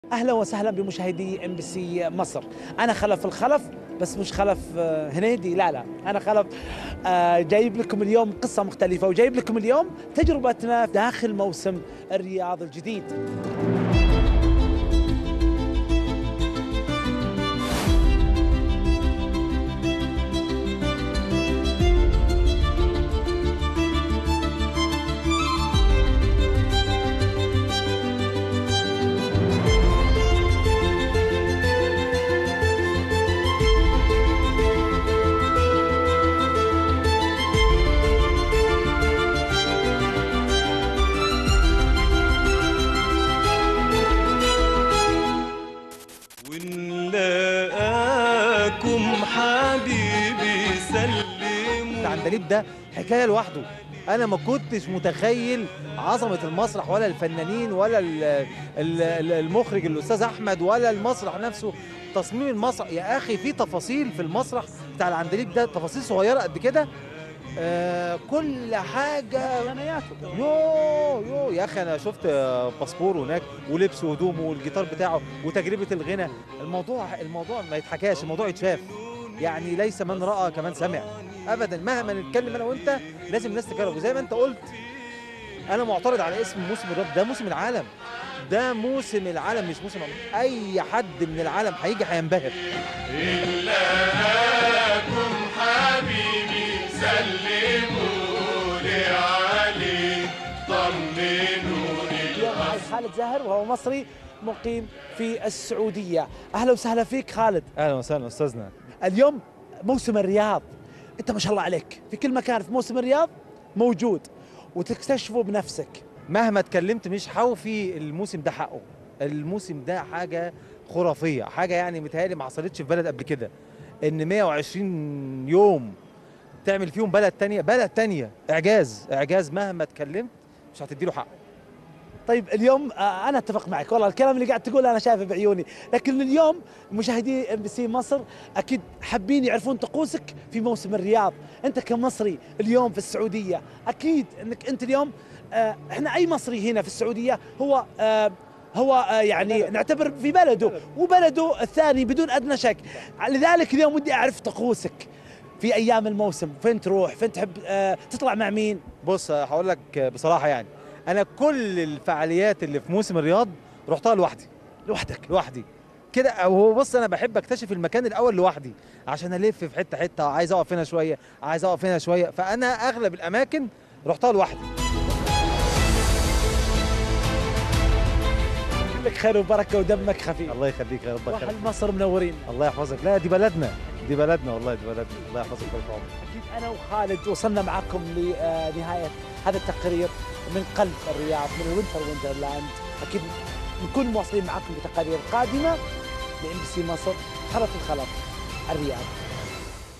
اهلا وسهلا بمشاهدي ام بي سي مصر انا خلف الخلف بس مش خلف آه، هنيدي لا لا انا خلف آه، جايب لكم اليوم قصه مختلفه وجايب لكم اليوم تجربتنا داخل موسم الرياض الجديد ونلاقاكم حبيبي سلموا العندليب ده حكايه لوحده انا ما كنتش متخيل عظمه المسرح ولا الفنانين ولا ال- ال- ال- المخرج الاستاذ احمد ولا المسرح نفسه تصميم المسرح يا اخي في تفاصيل في المسرح بتاع العندليب ده تفاصيل صغيره قد كده آه كل حاجه يو يو يا اخي انا شفت آه، باسبور هناك ولبسه وهدومه والجيتار بتاعه وتجربه الغنى الموضوع الموضوع ما يتحكاش الموضوع يتشاف يعني ليس من راى كمان سمع ابدا مهما نتكلم انا وانت لازم الناس تجرب وزي ما انت قلت انا معترض على اسم موسم الراب ده موسم العالم ده موسم العالم مش موسم اي حد من العالم هيجي هينبهر نلاقاكم حبيبي سلموا لي عليه طمنوني اليوم معي خالد زاهر وهو مصري مقيم في السعوديه اهلا وسهلا فيك خالد اهلا وسهلا استاذنا اليوم موسم الرياض انت ما شاء الله عليك في كل مكان في موسم الرياض موجود وتكتشفه بنفسك مهما اتكلمت مش هوفي الموسم ده حقه الموسم ده حاجه خرافيه حاجه يعني متهيألي ما حصلتش في بلد قبل كده ان 120 يوم تعمل فيهم بلد تانية بلد تانية اعجاز اعجاز مهما اتكلمت مش هتديله حقه طيب اليوم آه، انا اتفق معك والله الكلام اللي قاعد تقوله انا شايفه بعيوني لكن اليوم مشاهدي ام بي سي مصر اكيد حابين يعرفون طقوسك في موسم الرياض انت كمصري اليوم في السعوديه اكيد انك انت اليوم آه، احنا اي مصري هنا في السعوديه هو آه، هو آه، يعني نعتبر في بلده وبلده الثاني بدون ادنى شك لذلك اليوم ودي اعرف طقوسك في ايام الموسم فين تروح فين تحب آه، تطلع مع مين بص هقول لك بصراحه يعني انا كل الفعاليات اللي في موسم الرياض رحتها لوحدي لوحدك لوحدي كده هو بص انا بحب اكتشف المكان الاول لوحدي عشان الف في حته حته عايز اقف هنا شويه عايز اقف هنا شويه فانا اغلب الاماكن رحتها لوحدي لك خير وبركه ودمك خفيف الله يخليك يا رب واهل يخليك مصر منورين الله يحفظك لا دي بلدنا دي بلدنا والله دي بلدنا الله يحفظك طول عمرك اكيد انا وخالد وصلنا معكم لنهايه هذا التقرير من قلب الرياض من الوينتر ويندرلاند اكيد نكون مواصلين معكم بتقارير قادمه لام بي سي مصر خلف الخلف الرياض